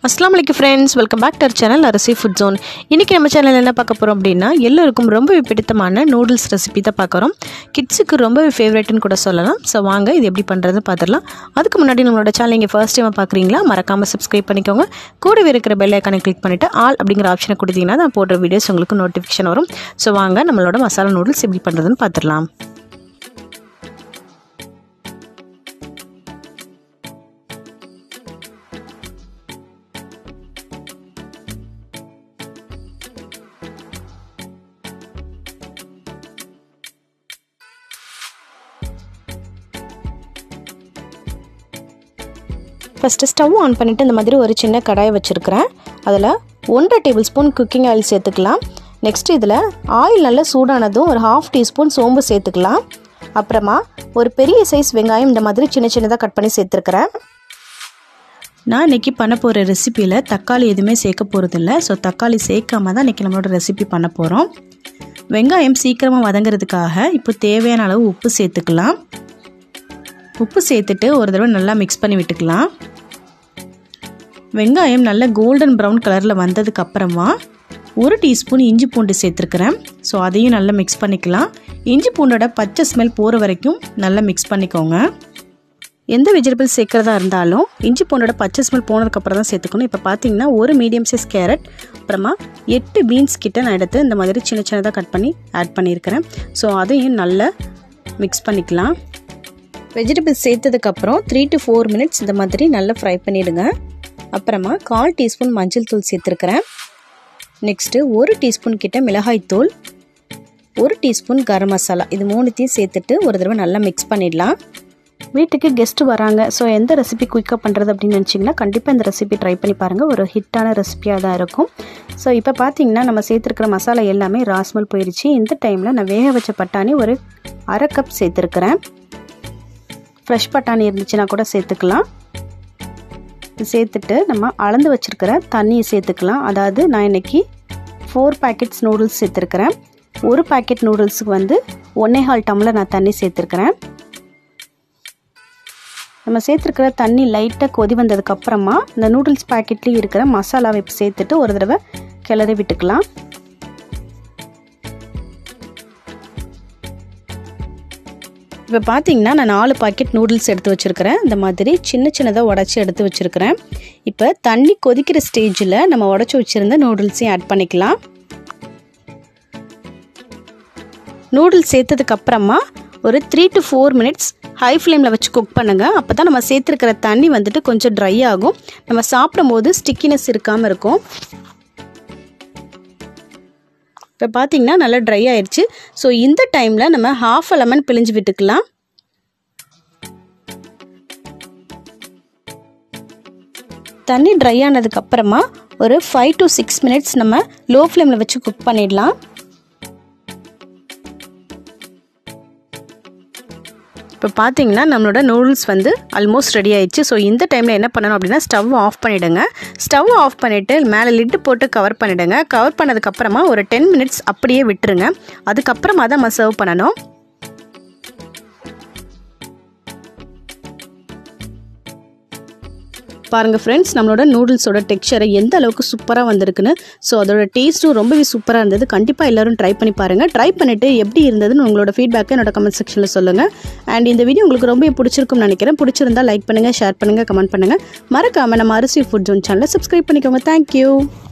அஸ்லாம் வலைக்கம் friends welcome back to channel Arasi food zone இன்றைக்கி நம்ம சேனல் என்ன பார்க்க போகிறோம் அப்படின்னா எல்லோருக்கும் ரொம்பவே பிடித்தமான நூடுல்ஸ் ரெசிபி தான் பார்க்குறோம் கிட்ஸுக்கு ரொம்பவே ஃபேவரட்னு கூட சொல்லலாம் ஸோ வாங்க இது எப்படி பண்ணுறதுன்னு பார்த்துடலாம் அதுக்கு முன்னாடி நம்மளோட சேனல் இங்கே ஃபர்ஸ்ட் டைம் பார்க்குறீங்களா மறக்காமல் சப்ஸ்கிரைப் பண்ணிக்கோங்க கூடவே இருக்கிற பெல் ஐக்கானை கிளிக் பண்ணிவிட்டு ஆல் அப்படிங்கிற ஆப்ஷனை கொடுத்தீங்கன்னா நான் போடுற வீடியோஸ் உங்களுக்கு நோட்டிஃபிகேஷன் வரும் ஸோ வாங்க நம்மளோட மசாலா நூடுல்ஸ் எப்படி பண்ணுறதுன்னு பார்த்துடலாம் ஃபஸ்ட்டு ஸ்டவ் ஆன் பண்ணிவிட்டு இந்த மாதிரி ஒரு சின்ன கடாயை வச்சுருக்கிறேன் அதில் ஒன்றரை டேபிள் ஸ்பூன் குக்கிங் ஆயில் சேர்த்துக்கலாம் நெக்ஸ்ட் இதில் ஆயில் நல்லா சூடானதும் ஒரு ஹாஃப் டீஸ்பூன் சோம்பு சேர்த்துக்கலாம் அப்புறமா ஒரு பெரிய சைஸ் வெங்காயம் இந்த மாதிரி சின்ன சின்னதாக கட் பண்ணி சேர்த்துருக்கிறேன் நான் இன்றைக்கி பண்ண போகிற ரெசிப்பியில் தக்காளி எதுவுமே சேர்க்க போகிறதில்ல ஸோ தக்காளி சேர்க்காம தான் இன்றைக்கி நம்மளோட ரெசிபி பண்ண போகிறோம் வெங்காயம் சீக்கிரமாக வதங்கிறதுக்காக இப்போ தேவையான அளவு உப்பு சேர்த்துக்கலாம் உப்பு சேர்த்துட்டு ஒரு தடவை நல்லா மிக்ஸ் பண்ணி விட்டுக்கலாம் வெங்காயம் நல்ல கோல்டன் ப்ரௌன் கலரில் வந்ததுக்கு அப்புறமா ஒரு டீஸ்பூன் இஞ்சி பூண்டு சேர்த்துருக்குறேன் ஸோ அதையும் நல்லா மிக்ஸ் பண்ணிக்கலாம் இஞ்சி பூண்டோட பச்சை ஸ்மெல் போகிற வரைக்கும் நல்லா மிக்ஸ் பண்ணிக்கோங்க எந்த வெஜிடபிள்ஸ் சேர்க்குறதா இருந்தாலும் இஞ்சி பூண்டோட பச்சை ஸ்மெல் போனதுக்கப்புறம் தான் சேர்த்துக்கணும் இப்போ பார்த்தீங்கன்னா ஒரு மீடியம் சைஸ் கேரட் அப்புறமா எட்டு பீன்ஸ் கிட்ட நான் எடுத்து இந்த மாதிரி சின்ன சின்னதாக கட் பண்ணி ஆட் பண்ணியிருக்கிறேன் ஸோ அதையும் நல்லா மிக்ஸ் பண்ணிக்கலாம் வெஜிடபிள்ஸ் சேர்த்ததுக்கப்புறம் த்ரீ டு ஃபோர் மினிட்ஸ் இந்த மாதிரி நல்லா ஃப்ரை பண்ணிவிடுங்க அப்புறமா கால் டீஸ்பூன் மஞ்சள் தூள் சேர்த்துருக்குறேன் நெக்ஸ்ட்டு ஒரு டீஸ்பூன் கிட்ட மிளகாய் தூள் ஒரு டீஸ்பூன் கரம் மசாலா இது மூணுத்தையும் சேர்த்துட்டு ஒரு தடவை நல்லா மிக்ஸ் பண்ணிடலாம் வீட்டுக்கு கெஸ்ட்டு வராங்க ஸோ எந்த ரெசிபி குயிக்காக பண்ணுறது அப்படின்னு நினச்சிங்கன்னா கண்டிப்பாக இந்த ரெசிபி ட்ரை பண்ணி பாருங்கள் ஒரு ஹிட்டான ரெசிபியாக தான் இருக்கும் ஸோ இப்போ பார்த்தீங்கன்னா நம்ம சேர்த்துருக்கிற மசாலா எல்லாமே ராஸ்மல் போயிடுச்சு இந்த டைமில் நான் வேக வச்ச பட்டாணி ஒரு அரை கப் சேர்த்துருக்குறேன் ஃப்ரெஷ் பட்டாணி இருந்துச்சுன்னா கூட சேர்த்துக்கலாம் சேர்த்துட்டு நம்ம அளந்து வச்சுருக்கிற தண்ணியை சேர்த்துக்கலாம் அதாவது நான் இன்றைக்கி ஃபோர் பேக்கெட்ஸ் நூடுல்ஸ் சேர்த்துருக்கிறேன் ஒரு பேக்கெட் நூடுல்ஸுக்கு வந்து ஒன்னே ஹால் டம்ளர் நான் தண்ணி சேர்த்துருக்குறேன் நம்ம சேர்த்துருக்கிற தண்ணி லைட்டாக கொதி வந்ததுக்கப்புறமா இந்த நூடுல்ஸ் பேக்கெட்லேயும் இருக்கிற மசாலாவை சேர்த்துட்டு ஒரு தடவை கிளறி விட்டுக்கலாம் இப்போ பார்த்தீங்கன்னா நான் நாலு பாக்கெட் நூடுல்ஸ் எடுத்து வச்சுருக்கிறேன் இந்த மாதிரி சின்ன சின்னதாக உடச்சி எடுத்து வச்சுருக்கிறேன் இப்போ தண்ணி கொதிக்கிற ஸ்டேஜில் நம்ம உடச்சி வச்சுருந்த நூடுல்ஸையும் ஆட் பண்ணிக்கலாம் நூடுல்ஸ் சேர்த்ததுக்கு அப்புறமா ஒரு three to four minutes high ஃப்ளேமில் வச்சு குக் பண்ணுங்கள் அப்போ தான் நம்ம சேர்த்துருக்கிற தண்ணி வந்துட்டு கொஞ்சம் ட்ரை ஆகும் நம்ம சாப்பிடும்போது ஸ்டிக்கினஸ் இருக்காமல் இருக்கும் இப்போ பார்த்தீங்கன்னா நல்லா ட்ரை ஆயிடுச்சு ஸோ இந்த டைமில் நம்ம ஹாஃப் அ லெமன் பிழிஞ்சு விட்டுக்கலாம் தண்ணி ட்ரை ஆனதுக்கு அப்புறமா ஒரு ஃபைவ் டு சிக்ஸ் மினிட்ஸ் நம்ம லோ ஃப்ளேமில் வச்சு குக் பண்ணிடலாம் இப்போ பார்த்தீங்கன்னா நம்மளோட நூடுல்ஸ் வந்து ஆல்மோஸ்ட் ரெடி ஆயிடுச்சு ஸோ இந்த டைமில் என்ன பண்ணணும் அப்படின்னா ஸ்டவ் ஆஃப் பண்ணிவிடுங்க ஸ்டவ் ஆஃப் பண்ணிவிட்டு மேலே லிட்டு போட்டு கவர் பண்ணிவிடுங்க கவர் பண்ணதுக்கப்புறமா ஒரு டென் மினிட்ஸ் அப்படியே விட்டுருங்க அதுக்கப்புறமா தான் நம்ம சர்வ் பண்ணணும் பாருங்கள் ஃப்ரெண்ட்ஸ் நம்மளோட நூடுல்ஸோட டெக்ஸ்சரை எந்த அளவுக்கு சூப்பராக வந்திருக்குன்னு ஸோ அதோட டேஸ்ட்டும் ரொம்பவே சூப்பராக இருந்தது கண்டிப்பாக எல்லோரும் ட்ரை பண்ணி பாருங்கள் ட்ரை பண்ணிவிட்டு எப்படி இருந்ததுன்னு உங்களோட ஃபீட்பேக்கை என்னோட கமெண்ட் செக்ஷனில் சொல்லுங்கள் அண்ட் இந்த வீடியோ உங்களுக்கு ரொம்ப பிடிச்சிருக்கும்னு நினைக்கிறேன் பிடிச்சிருந்தா லைக் பண்ணுங்கள் ஷேர் பண்ணுங்கள் கமெண்ட் பண்ணுங்கள் மறக்காமல் நம்ம அரிசி ஃபுட் ஜோன் சேனலை சப்ஸ்கிரைப் பண்ணிக்கோங்க தேங்க்யூ